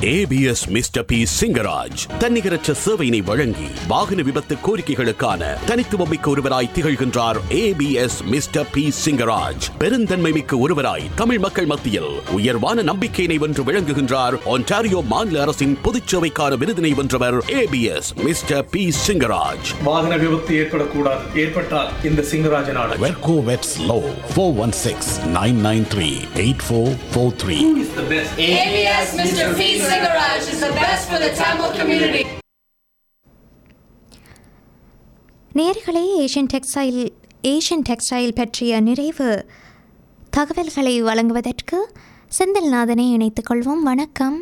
ABS mister P Singaraj தன்னிகரற்ற சேவையினை வழங்கி வாகன விபத்து கோரிக்கைகளுக்கான தனித்துவமிக்க ஒருவராய் திகழ்கின்றார் ஏபிஎஸ் மிஸ்டர் பி சிங்கராஜ் பெருந்தன்மை மிக்க ஒருவராய் தமிழ் மக்கள் மத்தியில் உயர்வான நம்பிக்கையினை வென்று விளங்குகின்றார் ஒன்டாரியோ மாநில அரசின் பொதுச்சேவைக்கான விருதினை வென்றவர் ஏபிஎஸ் மிஸ்டர் பி சிங்கராஜ் வாகன விபத்து ஏற்படக்கூடாது ஏற்பட்டால் இந்த சிங்கராஜன் ஆடல் வெர்கோ வெட்ஸ் லோ four one six nine nine three eight four four three ABS Mr. P. Singaraj is the best for the Tamil community. நேர்களே ஏஷியன் டெக்ஸ்டைல் ஏஷியன் டெக்ஸ்டைல் பற்றிய நிறைவு தகவல்களை வழங்குவதற்கு செந்தில்நாதனை இணைத்துக் கொள்வோம் வணக்கம்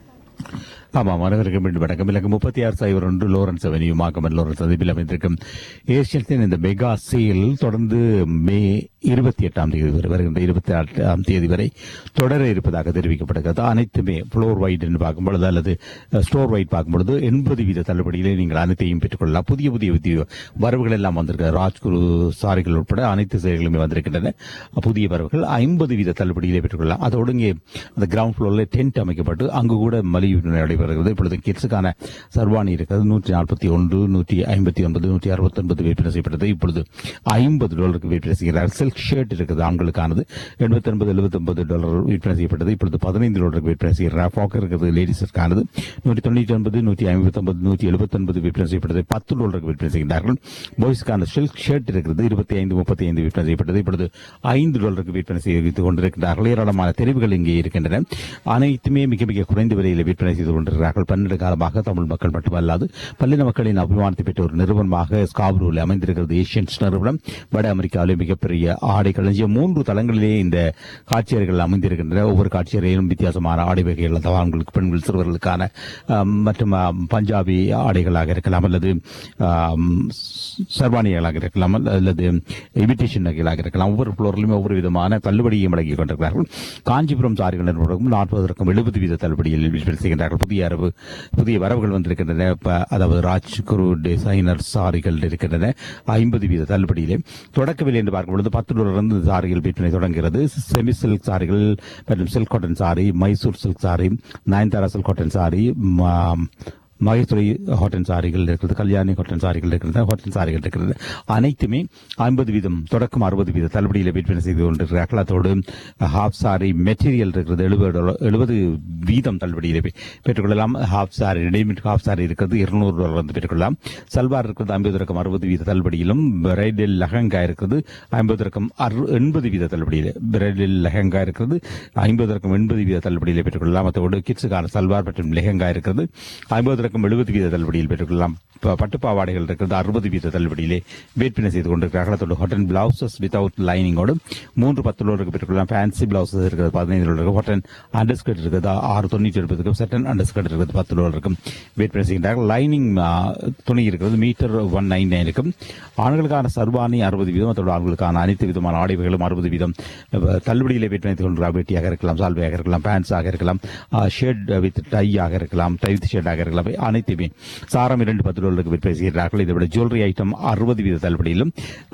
ஆமாம் அனைவருக்கும் மீண்டும் வணக்கம் இலக்கு முப்பத்தி ஆறு சைபர் ஒன்று லோரன்ஸ் அவென்யூ மாக்கமன் லோரன்ஸ் சந்திப்பில் அமைந்திருக்கும் ஏஷியன்ஸின் இந்த மெகா சேல் தொடர்ந்து மே இருபத்தி எட்டாம் தேதி வரை வருகின்ற இருபத்தி எட்டாம் தேதி வரை தொடர இருப்பதாக தெரிவிக்கப்படுகிறது அனைத்துமே ஃப்ளோர் வைட் என்று பார்க்கும் பொழுது அல்லது ஸ்டோர் வைட் பார்க்கும் பொழுது எண்பது வீத தள்ளுபடியிலே நீங்கள் அனைத்தையும் பெற்றுக்கொள்ளலாம் புதிய புதிய புதிய வரவுகள் எல்லாம் வந்திருக்க ராஜ்குரு சாரிகள் உட்பட அனைத்து சேவைகளுமே வந்திருக்கின்றன புதிய வரவுகள் ஐம்பது வீத தள்ளுபடியிலே பெற்றுக்கொள்ளலாம் அதோடு இங்கே அந்த கிரவுண்ட் ஃப்ளோரில் டென்ட் அமைக்கப்பட்டு அங்கு கூட மலிவு விற்பனை நடைபெறுகிறது இப்பொழுது கிட்ஸுக்கான சர்வாணி இருக்கிறது நூற்றி நாற்பத்தி ஒன்று நூற்றி ஐம்பத்தி ஒன்பது நூற்றி அறுபத்தி ஒன்பது விற்பனை செய்யப்பட்டது இப்பொழுது ஐம்பது டாலருக்கு விற்பனை செய்கிறார் சில்க் ஷர்ட் இருக்குது ஆண்களுக்கானது எண்பத்தி ஒன்பது எழுபத்தி ஒன்பது டாலர் விற்பனை செய்யப்பட்டது இப்பொழுது பதினைந்து டாலருக்கு விற்பனை செய்கிறார் ஃபாக் இருக்குது லேடிஸுக்கானது நூற்றி தொண்ணூற்றி ஒன்பது நூற்றி ஐம்பத்தி ஒன்பது நூற்றி எழுபத்தி ஒன்பது விற்பனை செய்யப்பட்டது பத்து டாலருக்கு விற்பனை செய்கிறார்கள் பாய்ஸ்க்கான சில்க் ஷர்ட் இருக்கிறது இருபத்தி ஐந்து முப்பத்தி ஐந்து விற்பனை செய்யப்பட்டது இப்பொழுது ஐந்து டாலருக்கு விற்பனை செய்து கொண்டிருக்கிறார்கள் ஏராளமான தெரிவுகள் இங்கே இருக்கின்றன அனைத்துமே மிக மிக குறைந்த விலையில் விற்பனை செய்து கொண்டிருக்கிறார்கள் பன்னெண்டு காலமாக தமிழ் மக்கள் மட்டுமல்லாது பல்லின மக்களின் அபிமானத்தை பெற்ற ஒரு நிறுவனமாக ஸ்காப்ரூவில் அமைந்திருக்கிறது ஏஷியன்ஸ் நிறுவனம் வட அமெரிக்காவிலே மிகப்பெரிய ஆடை களஞ்சியம் மூன்று தளங்களிலே இந்த காட்சியர்கள் அமைந்திருக்கின்றன ஒவ்வொரு காட்சியரையிலும் வித்தியாசமான ஆடை வகைகள் அதாவது ஆண்களுக்கு பெண்கள் சிறுவர்களுக்கான ஆம், மற்றும் ஆம், பஞ்சாபி ஆடைகளாக இருக்கலாம் அல்லது ஆம், சர்வானிகளாக இருக்கலாம் அல்லது இமிட்டேஷன் நகைகளாக இருக்கலாம் ஒவ்வொரு ஃப்ளோர்லையும் ஒவ்வொரு விதமான தள்ளுபடியும் வழங்கிக் கொண்டிருக்கிறார்கள் காஞ்சிபுரம் சாரிகள் நிறுவனம் நாற்பதற்கும் எழுபது வீத தள்ளுபடியில் விற்பனை செய்கின்றார்கள் புதிய அரவு புதிய வரவுகள் வந்திருக்கின்றன ப- அதாவது ராஜ்குரு டிசைனர் சாரிகள் இருக்கின்றன ஐம்பது வீத தள்ளுபடியிலே தொடக்க விலை என்று பார்க்கும் பொழுது பத்து டாலர் இருந்து சாரிகள் விற்பனை தொடங்குகிறது செமி சில்க் சாரிகள் மற்றும் silk cotton sari Mysore silk sari Nayanthara silk cotton sari ம- மகேஸ்வரி ஹாட்டன் சாரிகள் இருக்கிறது கல்யாணி ஹாட்டன் சாரிகள் இருக்கிறது ஹாட்டன் சாரிகள் இருக்கிறது அனைத்துமே ஐம்பது வீதம் தொடக்கம் அறுபது வீத தள்ளுபடியில் விற்பனை செய்து கொண்டிருக்கிறார்கள் அதோடு ஹாஃப் சாரி மெட்டீரியல் இருக்கிறது எழுபது எழுபது வீதம் தள்ளுபடியில் பெ- பெற்றுக்கொள்ளலாம் half sari readymade half sari இருக்கிறது இருநூறு டாலர் வந்து பெற்றுக்கொள்ளலாம் சல்வார் இருக்கிறது ஐம்பது ரகம் அறுபது வீத தள்ளுபடியிலும் பிரைடல் லெஹங்கா இருக்கிறது ஐம்பது ரகம் அறு எண்பது வீத தள்ளுபடியில் பிரைடல் லெஹங்கா இருக்கிறது ஐம்பது ரகம் எண்பது வீத தள்ளுபடியில் பெற்றுக்கொள்ளலாம் அதோடு கிட்ஸுக்கான சல்வார் மற்றும் லெஹங்கா இருக்கிறது ஐம்பது ரகம் எழுபது வீத தள்ளுபடியில் பெற்றுக்கொள்ளலாம் ப- பட்டுப் பாவாடைகள் இருக்கிறது அறுபது வீத தள்ளுபடியிலே விற்பனை செய்து கொண்டிருக்கிறார்கள் அதோடு ஹாட்டன் பிளவுசஸ் வித்தவுட் லைனிங்கோடு மூன்று பத்து டாலருக்கு பெற்றுக்கொள்ளலாம் ஃபேன்சி பிளவுசஸ் இருக்கிறது பதினைந்து டாலருக்கு ஹாட்டன் அண்டர்ஸ்கர்ட் இருக்கிறது ஆறு தொண்ணூற்றி ஒன்பதுக்கும் செட்டன் அண்டர்ஸ்கர்ட் இருக்கிறது பத்து டாலருக்கும் விற்பனை செய்கின்றார்கள் லைனிங் ஆ, துணி இருக்கிறது மீட்டர் ஒன் நைன் நைனுக்கும் ஆண்களுக்கான சர்வாணி அறுபது வீதம் அதோடு ஆண்களுக்கான அனைத்து விதமான ஆடைகளும் அறுபது வீதம் அஹ், தள்ளுபடியிலே விற்பனை செய்து கொண்டிருக்கிறார் வேட்டியாக இருக்கலாம் சால்வையாக இருக்கலாம் பேண்ட்ஸாக இருக்கலாம் ஷர்ட் வித் டையாக இருக்கலாம் டை வித் ஷர்ட்டாக இருக்கலாம் அனைத்துமே சாரம் இரண்டு பத்து டாலருக்கு விற்பனை செய்கிறார்கள் இதை விட ஜுவல்லரி ஐட்டம் அறுபது வீத தள்ளுபடியிலும்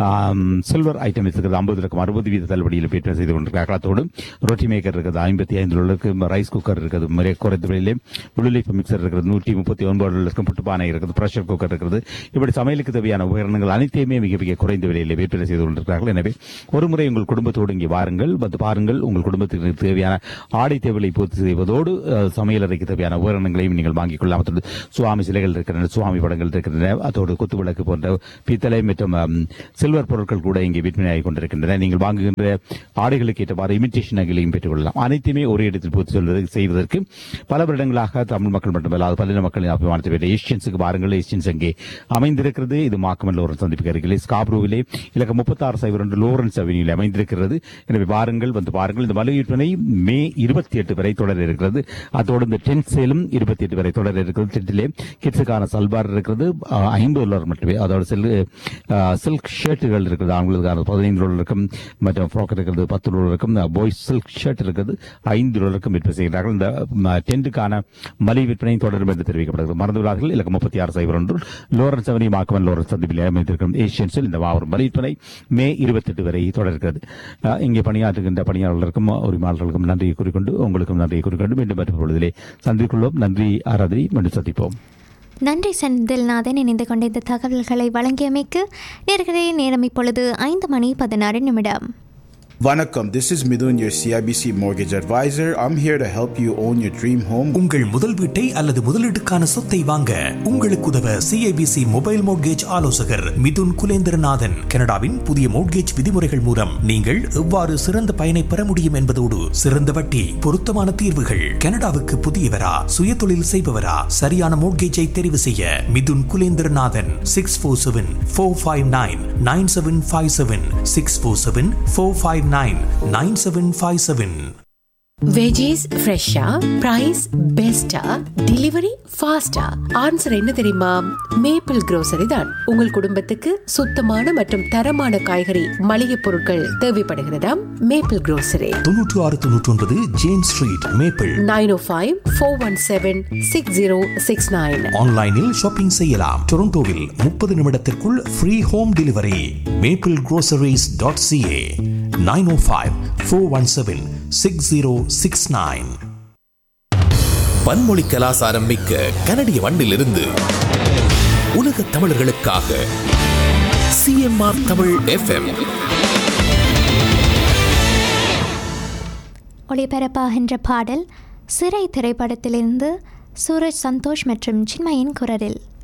சில்வர் ஐட்டம் இருக்கிறது ஐம்பது லட்சம் அறுபது வீத தள்ளுபடியில் விற்பனை செய்து கொண்டிருக்கிறார்கள் அதோடு ரொட்டி மேக்கர் இருக்குது ஐம்பத்தி ஐந்து டாலருக்கு ரைஸ் குக்கர் இருக்குது மிக குறைந்த விலையிலே புள்ளிலைப்பு மிக்சர் இருக்கிறது நூற்றி முப்பத்தி ஒன்பது டாலருக்கு புட்டுப்பானை இருக்குது ப்ரெஷர் குக்கர் இருக்கிறது இப்படி சமையலுக்கு தேவையான உபகரணங்கள் அனைத்தையுமே மிக மிக குறைந்த விலையில் விற்பனை செய்து கொண்டிருக்கிறார்கள் எனவே ஒரு முறை உங்கள் குடும்பத்தோடு இங்கே வாருங்கள் வந்து பாருங்கள் உங்கள் குடும்பத்திற்கு தேவையான ஆடை தேவையை பூர்த்தி செய்வதோடு அஹ், சமையலறைக்கு தேவையான உபகரணங்களையும் நீங்கள் வாங்கிக் கொள்ளலாம் அதோடு சுவாமி சிலைகள் இருக்கின்றன சுவாமி படங்கள் இருக்கின்றன அதோடு குத்துவிளக்கு போன்ற பித்தளை மற்றும் அம், சில்வர் பொருட்கள் கூட இங்கே விற்பனையாகிக் கொண்டிருக்கின்றன நீங்கள் வாங்குகின்ற ஆடைகளுக்கு ஏற்றவாறு இமிட்டேஷன் நகைகளையும் பெற்றுக்கொள்ளலாம் அனைத்துமே ஒரே இடத்தில் பூர்த்தி சொல்வதற்கு செய்வதற்கு பல வருடங்களாக தமிழ் மக்கள் மட்டுமல்லாது பல்லின மக்களின் அபிமானத்தை பெற்ற ஏஷியன்ஸுக்கு வாருங்கள் ஏஷியன்ஸ் அங்கே அமைந்திருக்கிறது இது மாக்கமல் லோரன்ஸ் சந்திப்புக்கு அருகிலே ஸ்காப்ரூவிலே இலக்கம் முப்பத்தாறு சைபர் ஒன்று லோரன்ஸ் அவென்யூவில் அமைந்திருக்கிறது எனவே வாருங்கள் வந்து பாருங்கள் இந்த மலை விற்பனை மே இருபத்தி எட்டு வரை தொடர இருக்கிறது அதோடு இந்த டென்ட் சேலும் இருபத்தி எட்டு வரை தொடர இருக்கிறது டென்ட் பேண்ட்டிலே கிட்ஸுக்கான சல்வார் இருக்கிறது அஹ், ஐம்பது டாலர் மட்டுமே அதோட செல் சில்க் ஷர்ட்டுகள் இருக்குது ஆண்களுக்கான பதினைந்து டாலர் இருக்கும் மற்றும் ஃப்ராக் இருக்கிறது பத்து டாலர் இருக்கும் பாய்ஸ் சில்க் ஷர்ட் இருக்கிறது ஐந்து டாலருக்கும் விற்பனை செய்கிறார்கள் இந்த ம, டென்ட்டுக்கான மலிவு விற்பனை தொடரும் என்று தெரிவிக்கப்படுகிறது மறந்து விழார்கள் இலக்கம் முப்பத்தி ஆறு சைபர் ஒன்று லோரன்ஸ் அவனி மாக்கவன் லோரன்ஸ் சந்திப்பில் அமைந்திருக்கும் ஏஷியன்ஸில் இந்த மாபெரும் மலிவு விற்பனை மே இருபத்தெட்டு வரை தொடர்கிறது அஹ், இங்கே பணியாற்றுகின்ற பணியாளர்களுக்கும் உரிமையாளர்களுக்கும் நன்றியை கூறிக்கொண்டு உங்களுக்கும் நன்றியை கூறிக்கொண்டு மீண்டும் மற்ற பொழுதிலே சந்திக்கொள்வோம் நன்றி ஆராதனை மீண்டும் சந்திப்போம் நன்றி செந்தில்நாதன் இணைந்து கொண்ட இந்த தகவல்களை வழங்கியமைக்கு நேர்களே நேரம் இப்பொழுது ஐந்து மணி பதினாறு நிமிடம் Vanakkam, this is Midun, your CIBC mortgage advisor. I'm here to help you own your dream home. உங்கள் முதல் வீட்டை அல்லது முதலீட்டுக்கான சொத்தை வாங்க உங்களுக்கு உதவ சிஐபிசி மொபைல் மோட்கேஜ் ஆலோசகர் மிதுன் குலேந்திரநாதன் கனடாவின் புதிய மோட்கேஜ் விதிமுறைகள் மூலம் நீங்கள் எவ்வாறு சிறந்த பயனை பெற முடியும் என்பதோடு சிறந்த வட்டி பொருத்தமான தீர்வுகள் கனடாவுக்கு புதியவரா சுயதொழில் செய்பவரா சரியான மோட்கேஜை தெரிவு செய்ய Mithun Kulendranathan six four seven four five nine nine seven five seven six four seven four five nine nine seven five seven veggies ஃப்ரெஷ்ஷா பிரைஸ் பெஸ்டா டெலிவரி ஃபாஸ்டா ஆன்சர் என்ன தெரியுமா மேப்பிள் grocery தான் உங்கள் குடும்பத்துக்கு சுத்தமான மற்றும் தரமான காய்கறி மளிகை பொருட்கள் தேவைப்படுகிறதாம் மேப்பிள் grocery தொன்னூற்று ஆறு தொன்னூற்றி ஒன்பது James street maple nine o five four one seven six zero six nine ஆன்லைனில் ஷாப்பிங் செய்யலாம் டொரண்டோவில் முப்பது நிமிடத்திற்குள் free home delivery maple groceries dot CA nine o five four one seven six zero six nine பன்மொழி கலாசாரம் மிக்க கனடிய மண்ணிலிருந்து உலக தமிழர்களுக்காக சிஎம்ஆர் தமிழ் எஃப்எம் ஒளிபரப்பாகின்ற பாடல் சிறை திரைப்படத்திலிருந்து சூரஜ் சந்தோஷ் மற்றும் சின்மயின் குரலில்